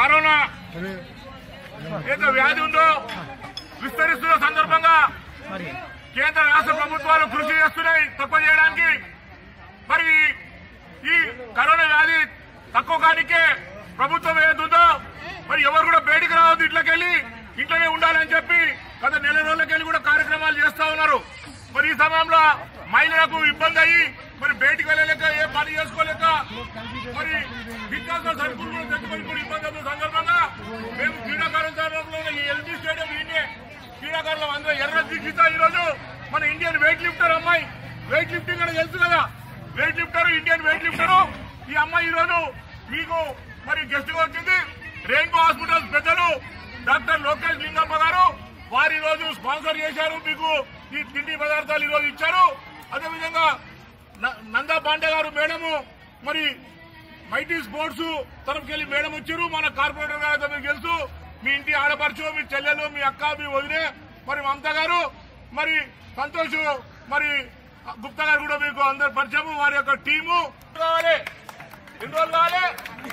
Corona ఏదో వ్యాధి ఉందో విస్తరిస్తున్న సందర్భంగా కేంద్ర రాష్ట్ర ప్రభుత్వాలు కృషి చేస్తున్నాయి తక్కువ చేయడానికి మరి ఈ కరోనా వ్యాధి తక్కువ కానికే ప్రభుత్వం ఏదుందో మరి ఎవరు కూడా బయటికి రావద్దు ఇంట్లోకెళ్ళి ఇంట్లోనే ఉండాలని చెప్పి గత నెల రోజులకెళ్ళి కూడా కార్యక్రమాలు చేస్తా ఉన్నారు మరి ఈ సమయంలో మహిళలకు ఇబ్బంది అయ్యి మరి బయటికి వెళ్ళలేక ఏ పని చేసుకోలేక మరి నిత్యావసర సరుకులు కూడా తెచ్చుకొని ఇప్పుడు ఇబ్బంది అవుతున్న సందర్భంగా మేము క్రీడాకారుల తరఫున ఈ ఎల్బీ స్టేడియం ఈయనే క్రీడాకారులు అందరూ ఎర్ర దిగ్గిత ఈ రోజు మన ఇండియన్ వెయిట్ లిఫ్టర్ అమ్మాయి వెయిట్ లిఫ్టింగ్ అని తెలుసు కదా weight lifter Indian weight lifter ఈ అమ్మాయి ఈ రోజు మీకు మరి గెస్ట్ గా వచ్చింది రెయిన్బో హాస్పిటల్స్ పెద్దలు డాక్టర్ లోకేష్ లింగప్ప గారు వారు ఈ రోజు స్పాన్సర్ చేశారు మీకు ఈ తిండి పదార్థాలు ఈ రోజు ఇచ్చారు అదేవిధంగా న- నందా పాండే గారు మేడము మరి మైటీ స్పోర్ట్స్ తరఫుకెళ్ళి మేడం వచ్చారు మన కార్పొరేటర్ గారు మీకు తెలుసు మీ ఇంటి ఆడపడుచు మీ చెల్లెలు మీ అక్క మీ వదిలే మరి మమత గారు మరి సంతోష్ మరి గుప్తా గారు కూడా మీకు అందరు పరిచయం వారి యొక్క టీము కావాలి ఎన్ని రోజులు కావాలి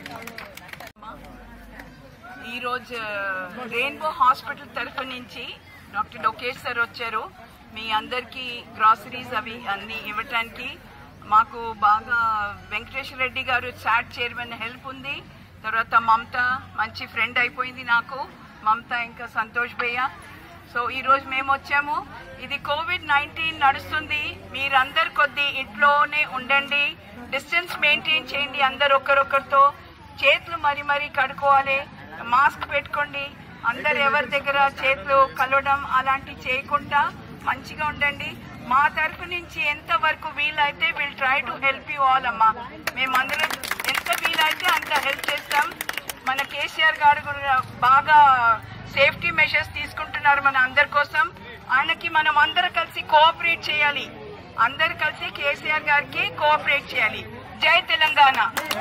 ఈరోజు రెయిన్బో హాస్పిటల్ తరఫు నుంచి డాక్టర్ లోకేష్ సార్ వచ్చారు మీ అందరికీ గ్రాసరీస్ అవి అన్ని ఇవ్వటానికి మాకు బాగా వెంకటేశ్వర రెడ్డి గారు శాట్ చైర్మన్ హెల్ప్ ఉంది తర్వాత మమత మంచి ఫ్రెండ్ అయిపోయింది నాకు మమత ఇంకా సంతోష్ భయ్య సో ఈ రోజు మేము వచ్చాము ఇది కోవిడ్ నైన్టీన్ నడుస్తుంది మీరందరు కొద్ది ఇంట్లోనే ఉండండి డిస్టెన్స్ మెయింటైన్ చేయండి అందరు ఒకరొకరితో చేతులు మరి మరి కడుక్కోవాలి మాస్క్ పెట్టుకోండి అందరు ఎవరి దగ్గర చేతులు కలవడం అలాంటి చేయకుండా మంచిగా ఉండండి మా తరఫు నుంచి ఎంత వరకు వీలైతే will try to help you all అమ్మా మేమందరం ఎంత వీలైతే అంత హెల్ప్ చేస్తాం మన కేసీఆర్ గారు కూడా బాగా సేఫ్టీ మెషర్స్ తీసుకుంటున్నారు మన అందరి కోసం ఆయనకి మనం అందరం కలిసి కోఆపరేట్ చేయాలి అందరు కలిసి కేసీఆర్ గారికి కోఆపరేట్ చేయాలి జై తెలంగాణ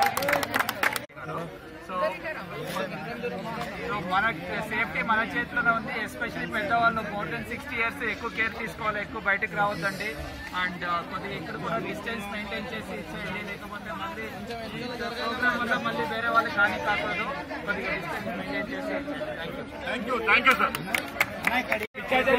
సో సో మన సేఫ్టీ మన చేతిలోనే ఉంది ఎస్పెషల్లీ పెద్దవాళ్ళు మోర్ దెన్ సిక్స్టీ ఇయర్స్ ఎక్కువ కేర్ తీసుకోవాలి ఎక్కువ బయటకు రావద్దండి అండ్ కొద్దిగా ఇక్కడ కూడా డిస్టెన్స్ మెయింటైన్ చేసి ఇచ్చేయండి లేకపోతే మళ్ళీ ప్రోగ్రామ్ వల్ల మళ్ళీ వేరే వాళ్ళకి హాని కాకూడదు కొద్దిగా డిస్టెన్స్ మెయింటైన్ చేసి ఇచ్చేయండి thank you thank you thank you sir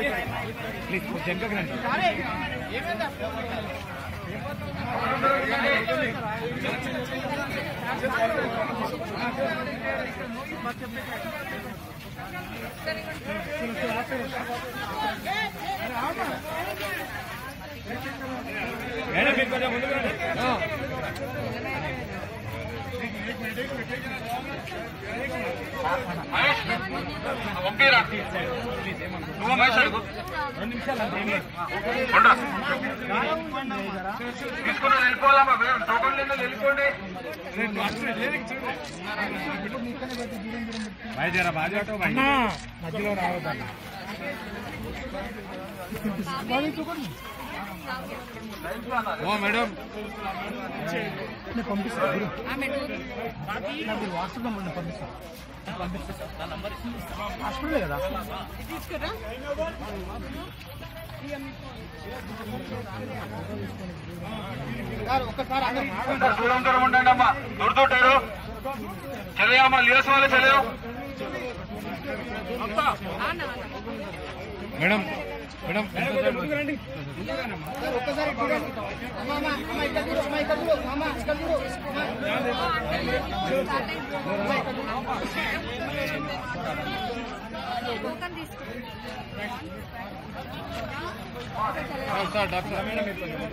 ఒకేరా నువ్వు మహేష్ అడుగు కొండా. తీసుకుని వెళ్ళిపోవాలమ్మా మేము టోకన్ లేదా వెళ్ళిపోండి దూరం దూరం ఉండండి అమ్మా దొరుకుతుంటారు చదివమ్మా లీడర్స్ వాళ్ళు చదివాం madam madam sir doctor madam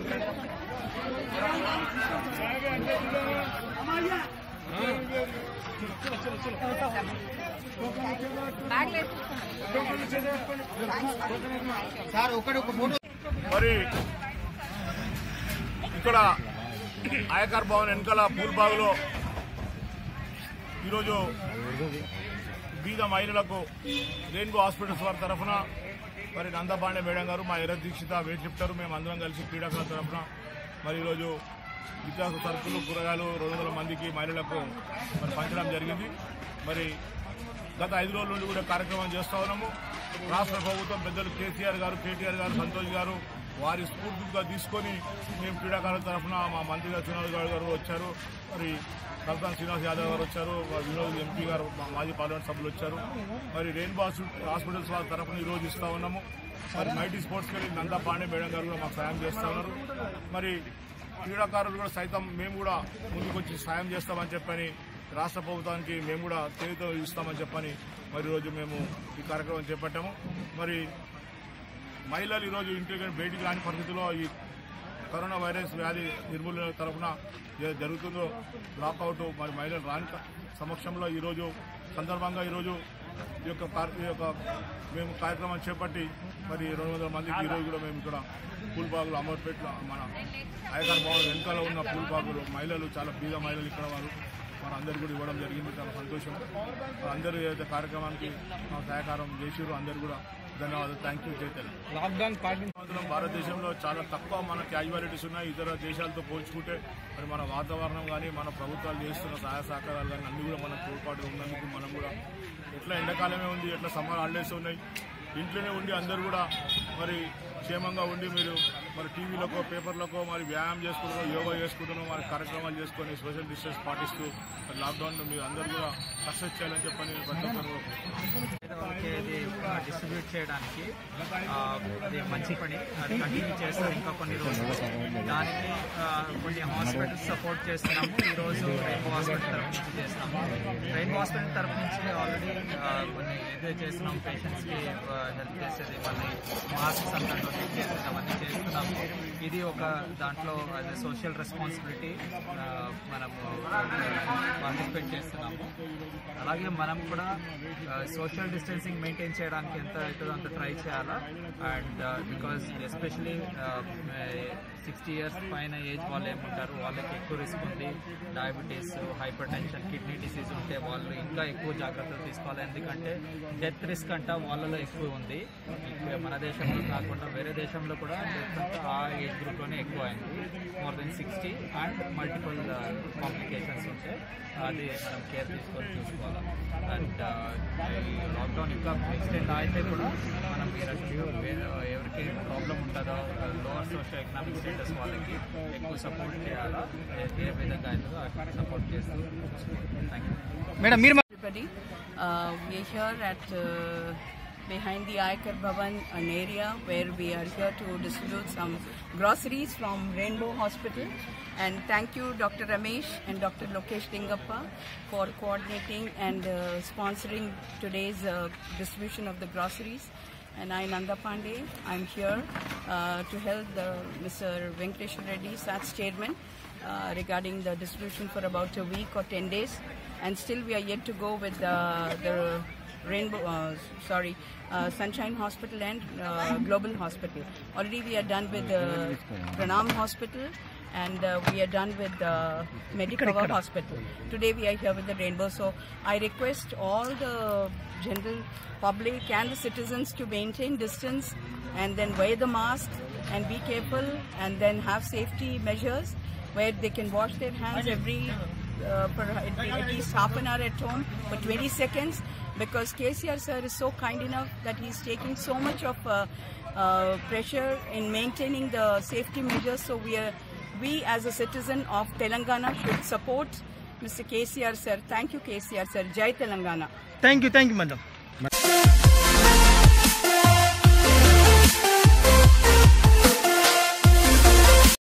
మరి ఇక్కడ ఆయకార్ భవన్ వెనకాల పూల్బాగులో ఈరోజు బీద మహిళలకు రెయిన్బో హాస్పిటల్స్ వారి తరఫున మరి నందపాండే మేడం గారు మా ఎర్ర దీక్షిత వెయిట్ లిఫ్టర్ మేము అందరం కలిసి క్రీడాకుల తరఫున మరి ఈరోజు నిత్యావసర సరుకులు కూరగాయలు రెండు వందల మందికి మహిళలకు మరి పంచడం జరిగింది మరి గత ఐదు రోజుల నుండి కూడా కార్యక్రమం చేస్తా ఉన్నాము రాష్ట్ర ప్రభుత్వం పెద్దలు కేసీఆర్ గారు కేటీఆర్ గారు సంతోష్ గారు వారి స్ఫూర్తిగా తీసుకొని మేము క్రీడాకారుల తరఫున మా మంత్రి గారు చునాల్ గౌడ్ గారు వచ్చారు మరి కల్పన శ్రీనివాస్ యాదవ్ గారు వచ్చారు మా వినోద్ ఎంపీ గారు మా మాజీ పార్లమెంట్ సభ్యులు వచ్చారు మరి రెయిన్బో హాస్పిటల్స్ వాళ్ళ తరఫున ఈరోజు ఇస్తా ఉన్నాము మరి మైటీ స్పోర్ట్స్కి వెళ్ళి నందా పాండే మేడం గారు కూడా మాకు సాయం చేస్తా ఉన్నారు మరి క్రీడాకారులు కూడా సైతం మేము కూడా ముందుకొచ్చి సాయం చేస్తామని చెప్పని రాష్ట్ర ప్రభుత్వానికి మేము కూడా చేతితో ఇస్తామని చెప్పని మరి ఈరోజు మేము ఈ కార్యక్రమం చేపట్టాము మరి మహిళలు ఈరోజు ఇంటికి బయటికి రాని పరిస్థితుల్లో ఈ కరోనా వైరస్ వ్యాధి నిర్మూలన తరఫున ఏ జరుగుతుందో లాకౌట్ మరి మహిళలు రాని క- సమక్షంలో ఈరోజు సందర్భంగా ఈరోజు ఈ యొక్క కార్- ఈ యొక్క మేము కార్యక్రమం చేపట్టి మరి రెండు వందల మందికి ఈరోజు కూడా మేము ఇక్కడ పూల్బాగులు అమర్పేటలో మన ఆయగారు భవన్ వెనకాల ఉన్న పూల్బాగులు మహిళలు చాలా బీద మహిళలు ఇక్కడ వారు మన అందరికీ కూడా ఇవ్వడం జరిగింది చాలా సంతోషం అందరూ ఏదైతే కార్యక్రమానికి మా సహకారం చేసిరో అందరూ కూడా ధన్యవాదాలు థ్యాంక్ యూ చైతన్య లాక్డౌన్ పాటించి సంవత్సరం భారతదేశంలో చాలా తక్కువ మన క్యాజువాలిటీస్ ఉన్నాయి ఇతర దేశాలతో పోల్చుకుంటే మరి మన వాతావరణం కానీ మన ప్రభుత్వాలు చేస్తున్న సహాయ సహకారాలు కానీ అన్ని కూడా మనకు తోడ్పాటు ఉన్నందుకు మనం కూడా ఎట్లా ఎండాకాలమే ఉంది ఎట్లా సమ్మర్ హాలిడేస్ ఉన్నాయి ఇంట్లోనే ఉండి అందరూ కూడా మరి క్షేమంగా ఉండి మీరు మరి టీవీలకో పేపర్లకో మరి వ్యాయామం చేసుకుంటున్నాం యోగా చేసుకుంటున్నాం మరి కార్యక్రమాలు చేసుకొని సోషల్ డిస్టెన్స్ పాటిస్తూ మరి లాక్డౌన్ మీరు అందరూ కూడా సక్సెస్ చేయాలని చెప్పని ప్రతి ఒక్కరు వాళ్ళకి ఇది డిస్ట్రిబ్యూట్ చేయడానికి ఆ, అది మంచి పని అది కంటిన్యూ చేస్తారు ఇంకా కొన్ని రోజులు దానికి ఆ, కొన్ని హాస్పిటల్స్ సపోర్ట్ చేస్తున్నాము ఈ రోజు రెయిన్బో హాస్పిటల్ తరఫు నుంచి చేస్తున్నాము రెయిన్బో హాస్పిటల్ తరఫు నుంచి ఆల్రెడీ కొన్ని ఏదో చేస్తున్నాం పేషెంట్స్కి హెల్ప్ చేసేది మళ్ళీ మాస్క్స్ అంతా డొనేట్ చేసేది అవన్నీ చేస్తున్నాము ఇది ఒక దాంట్లో అది సోషల్ రెస్పాన్సిబిలిటీ మనము పార్టిసిపేట్ చేస్తున్నాము అలాగే మనం కూడా సోషల్ డిస్టెన్సింగ్ మెయింటైన్ చేయడానికి ఎంత అవుతుందో అంత ట్రై చేయాలా and because especially sixty years పైన ఏజ్ వాళ్ళు ఏముంటారు వాళ్ళకి ఎక్కువ రిస్క్ ఉంది diabetes hypertension kidney disease ఉంటే వాళ్ళు ఇంకా ఎక్కువ జాగ్రత్తలు తీసుకోవాలి ఎందుకంటే డెత్ రిస్క్ అంట వాళ్ళలో ఎక్కువ ఉంది ఇక్కడ మన దేశంలో కాకుండా వేరే దేశంలో కూడా డెత్ అంతా ఆ ఏజ్ గ్రూప్లోనే ఎక్కువ అయింది more than sixty and multiple complications ఉంటే అది మనం కేర్ తీసుకొని చూసుకోవాలి అండ్ ఈ లాక్డౌన్ ఇంకా ఎక్స్టెండ్ అయితే కూడా మనం ఈ రకంగా వే- ఎవరికి ప్రాబ్లం ఉంటుందో లోవర్ సోషల్ ఎకనామిక్ స్టేటస్ వాళ్ళకి ఎక్కువ సపోర్ట్ చేయాలా ఏ- ఏ విధంగా అవుతుందో అక్కడ సపోర్ట్ చేస్తూ చూసుకోవాలి థ్యాంక్ యూ మేడం మీరు everybody. Uh, we are here at uh, behind the Aikar Bhavan, an area where we are here to distribute some groceries from Rainbow Hospital. And thank you, Dr. Ramesh and Dr. Lokesh Dingappa, for coordinating and uh, sponsoring today's uh, distribution of the groceries. And I, Nanda Pandey, I'm here uh, to help the, Mr. Venkatesh Reddy, SATS chairman, uh, regarding the distribution for about a week or 10 days and still we are yet to go with uh, the rainbow uh, sorry uh, sunshine hospital and uh, global hospital already we are done with uh, pranam hospital and uh, we are done with uh, Medicover hospital today we are here with the rainbow so i request all the general public and the citizens to maintain distance and then wear the mask and be careful and then have safety measures where they can wash their hands every uh, for at at least half an hour at home for 20 seconds because KCR sir is so kind enough that he's taking so much of uh, uh, pressure in maintaining the safety measures. So we are, we as a citizen of Telangana should support Mr. KCR sir. Thank you KCR sir. Jai Telangana. Thank you thank you madam